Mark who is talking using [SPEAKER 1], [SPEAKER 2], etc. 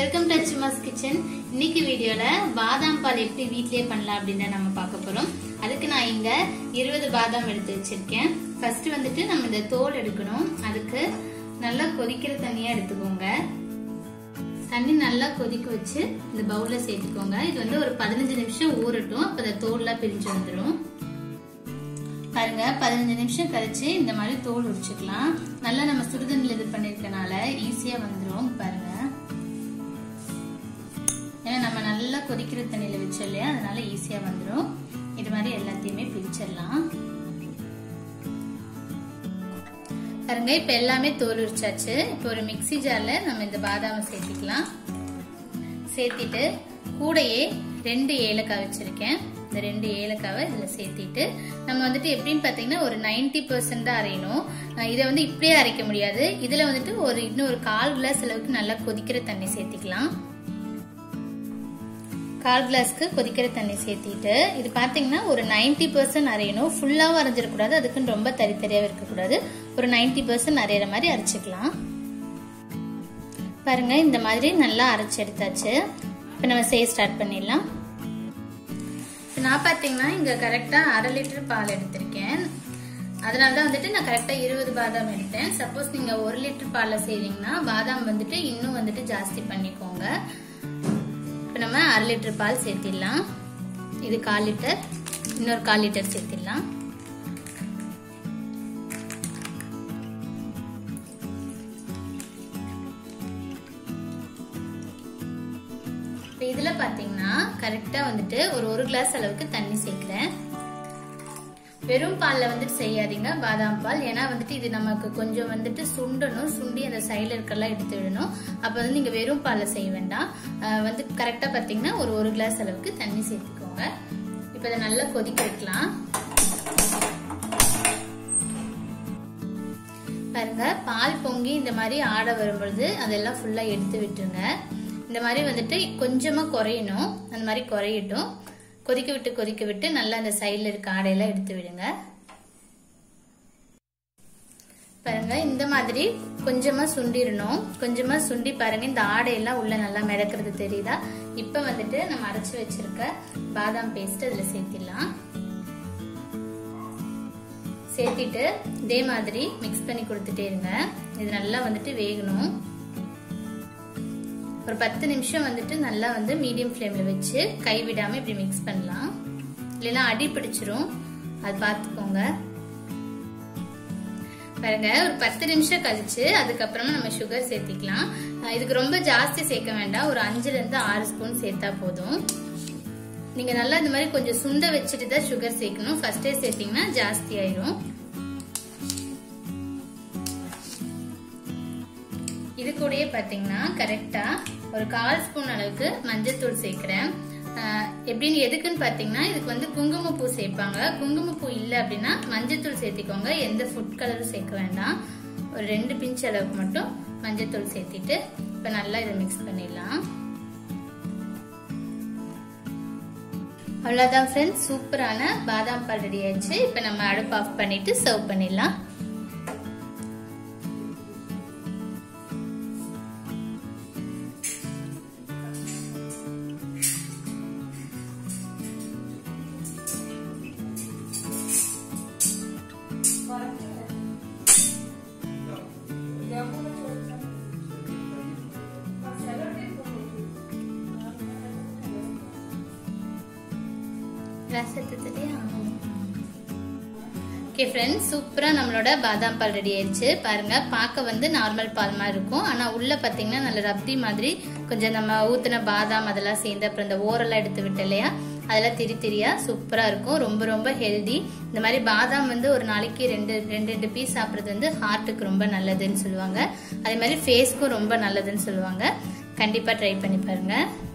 [SPEAKER 1] welcome to Achuma's kitchen இன்னைக்கு வீடியோல பாதாம் பால் எப்படி வீட்லயே பண்ணலாம் அப்படின்னு நம்ம பார்க்க போறோம் அதுக்கு நான் இங்க இருபது பாதாம் எடுத்து வச்சிருக்கேன் ஃபர்ஸ்ட் வந்துட்டு நம்ம இந்த தோல் எடுக்கணும் அதுக்கு நல்லா கொதிக்கிற தண்ணியா எடுத்துக்கோங்க தண்ணி நல்லா கொதிக்க வச்சு இந்த பவுல்ல சேர்த்துக்கோங்க இது வந்து ஒரு பதினஞ்சு நிமிஷம் ஊறட்டும் அப்ப இந்த தோல்லாம் பிரிஞ்சு வந்துடும் பாருங்க பதினஞ்சு நிமிஷம் கழிச்சு இந்த மாதிரி தோல் உரிச்சுக்கலாம் நல்லா நம்ம சுடுதண்ணில் இது பண்ணிருக்கனால ஈஸியா வந்துடும் பாருங்க ஏன்னா நம்ம நல்லா கொதிக்கிற தண்ணியில வச்சோம் இல்லையா அதனால ஈஸியா வந்துடும் இது மாதிரி எல்லாத்தையுமே பிரிச்சிடலாம் பாருங்க இப்ப எல்லாமே தோல் உரிச்சாச்சு இப்போ ஒரு மிக்சி ஜார்ல நம்ம இந்த பாதாமை சேர்த்திக்கலாம் சேர்த்திட்டு கூடையே ரெண்டு ஏலக்காய் வச்சிருக்கேன் இந்த ரெண்டு ஏலக்காவை இதுல சேர்த்திட்டு நம்ம வந்துட்டு எப்படின்னு பாத்தீங்கன்னா ஒரு நைன்டி பர்சன்ட் தான் அரையணும் இதை வந்து இப்படியே அரைக்க முடியாது இதுல வந்துட்டு ஒரு இன்னும் ஒரு கால் கிளாஸ் அளவுக்கு நல்லா கொதிக்கிற தண்ணி சேர்த்திக்கலாம் கால் கிளாஸ்க்கு கொதிக்கிற தண்ணி சேர்த்திட்டு இது பாத்தீங்கன்னா ஒரு நைன்டி பர்சன்ட் அரையணும் ஃபுல்லாவும் அரைஞ்சிடக்கூடாது அதுக்குன்னு ரொம்ப தரி தரியாவும் இருக்கக்கூடாது ஒரு நைன்டி பர்சன்ட் அரைகிற மாதிரி அரைச்சிக்கலாம் பாருங்க இந்த மாதிரி நல்லா அரைச்சி எடுத்தாச்சு இப்போ நம்ம செய்ய ஸ்டார்ட் பண்ணிடலாம் இப்போ நான் பார்த்தீங்கன்னா இங்கே கரெக்டாக அரை லிட்டர் பால் எடுத்திருக்கேன் அதனால தான் வந்துட்டு நான் கரெக்டாக இருபது பாதாம் எடுத்தேன் சப்போஸ் நீங்கள் ஒரு லிட்டர் பாலில் செய்வீங்கன்னா பாதாம் வந்துட்டு இன்னும் வந்துட்டு ஜாஸ்தி பண்ணிக்கோங்க இப்போ நம்ம அரை லிட்டர் பால் சேர்த்திடலாம் இது கால் லிட்டர் இன்னொரு கால் லிட்டர் சேர்த்திடலாம் இப்போ இதில் பார்த்தீங்கன்னா கரெக்டாக வந்துட்டு ஒரு ஒரு கிளாஸ் அளவுக்கு தண்ணி சேர்க்குறேன் வெறும் பாலில் வந்துட்டு செய்யாதீங்க பாதாம் பால் ஏன்னா வந்துட்டு இது நமக்கு கொஞ்சம் வந்துட்டு சுண்டணும் சுண்டி அந்த சைடில் இருக்கெல்லாம் எடுத்து விடணும் அப்போ வந்து நீங்கள் வெறும் பாலில் செய்ய வேண்டாம் வந்து கரெக்டாக பார்த்தீங்கன்னா ஒரு ஒரு கிளாஸ் அளவுக்கு தண்ணி சேர்த்துக்கோங்க இப்போ இதை நல்லா கொதிக்க வைக்கலாம் பாருங்க பால் பொங்கி இந்த மாதிரி ஆட வரும்பொழுது அதெல்லாம் ஃபுல்லாக எடுத்து விட்டுருங்க இந்த மாதிரி வந்துட்டு கொஞ்சமா குறையணும் அந்த மாதிரி குறையட்டும் கொதிக்க விட்டு கொதிக்க விட்டு நல்லா அந்த சைடில் இருக்க ஆடையெல்லாம் எடுத்து விடுங்க பாருங்க இந்த மாதிரி கொஞ்சமா சுண்டிடணும் கொஞ்சமா சுண்டி பாருங்க இந்த ஆடையெல்லாம் உள்ள நல்லா மிதக்கிறது தெரியுதா இப்ப வந்துட்டு நம்ம அரைச்சு வச்சிருக்க பாதாம் பேஸ்ட் அதுல சேர்த்திடலாம் சேர்த்திட்டு இதே மாதிரி மிக்ஸ் பண்ணி கொடுத்துட்டே இருங்க இது நல்லா வந்துட்டு வேகணும் ஒரு பத்து நிமிஷம் வந்துட்டு நல்லா வந்து மீடியம் ஃப்ளேம்ல வச்சு கை விடாம இப்படி மிக்ஸ் பண்ணலாம் இல்லைன்னா அடி பிடிச்சிரும் அது பார்த்துக்கோங்க பாருங்க ஒரு பத்து நிமிஷம் கழிச்சு அதுக்கப்புறமா நம்ம சுகர் சேர்த்திக்கலாம் இதுக்கு ரொம்ப ஜாஸ்தி சேர்க்க வேண்டாம் ஒரு அஞ்சுல இருந்து ஆறு ஸ்பூன் சேர்த்தா போதும் நீங்க நல்லா இந்த மாதிரி கொஞ்சம் சுண்ட வச்சுட்டு தான் சுகர் சேர்க்கணும் ஃபர்ஸ்டே சேர்த்தீங்கன்னா ஜாஸ்தி ஆயிரும் இது கூடயே பாத்தீங்கன்னா கரெக்டா ஒரு கால் ஸ்பூன் அளவுக்கு மஞ்சத்தூள் சேர்க்கிறேன் எப்படின்னு எதுக்குன்னு பாத்தீங்கன்னா இதுக்கு வந்து குங்குமப்பூ சேர்ப்பாங்க குங்குமப்பூ இல்லை அப்படின்னா மஞ்சத்தூள் சேர்த்திக்கோங்க எந்த ஃபுட் கலரும் சேர்க்க வேண்டாம் ஒரு ரெண்டு பிஞ்ச் அளவுக்கு மட்டும் மஞ்சத்தூள் சேர்த்திட்டு இப்ப நல்லா இதை மிக்ஸ் பண்ணிடலாம் அவ்வளோதான் ஃப்ரெண்ட்ஸ் சூப்பரான பாதாம் பால் ரெடி ஆயிடுச்சு இப்போ நம்ம அடுப்பு ஆஃப் பண்ணிட்டு சர்வ் பண்ணிடலாம் ஓகே ஃப்ரெண்ட்ஸ் சூப்பராக நம்மளோட பாதாம் பால் ரெடி ஆயிடுச்சு பாருங்க பார்க்க வந்து நார்மல் பால் மாதிரி இருக்கும் ஆனால் உள்ள பார்த்தீங்கன்னா நல்ல ரப்தி மாதிரி கொஞ்சம் நம்ம ஊற்றின பாதாம் அதெல்லாம் சேர்ந்து அப்புறம் இந்த ஓரெல்லாம் எடுத்து விட்டு இல்லையா அதெல்லாம் திரி திரியா சூப்பராக இருக்கும் ரொம்ப ரொம்ப ஹெல்தி இந்த மாதிரி பாதாம் வந்து ஒரு நாளைக்கு ரெண்டு ரெண்டு ரெண்டு பீஸ் சாப்பிட்றது வந்து ஹார்ட்டுக்கு ரொம்ப நல்லதுன்னு சொல்லுவாங்க அதே மாதிரி ஃபேஸ்க்கும் ரொம்ப நல்லதுன்னு சொல்லுவாங்க கண்டிப்பாக ட்ரை பண்ணி பாருங்கள்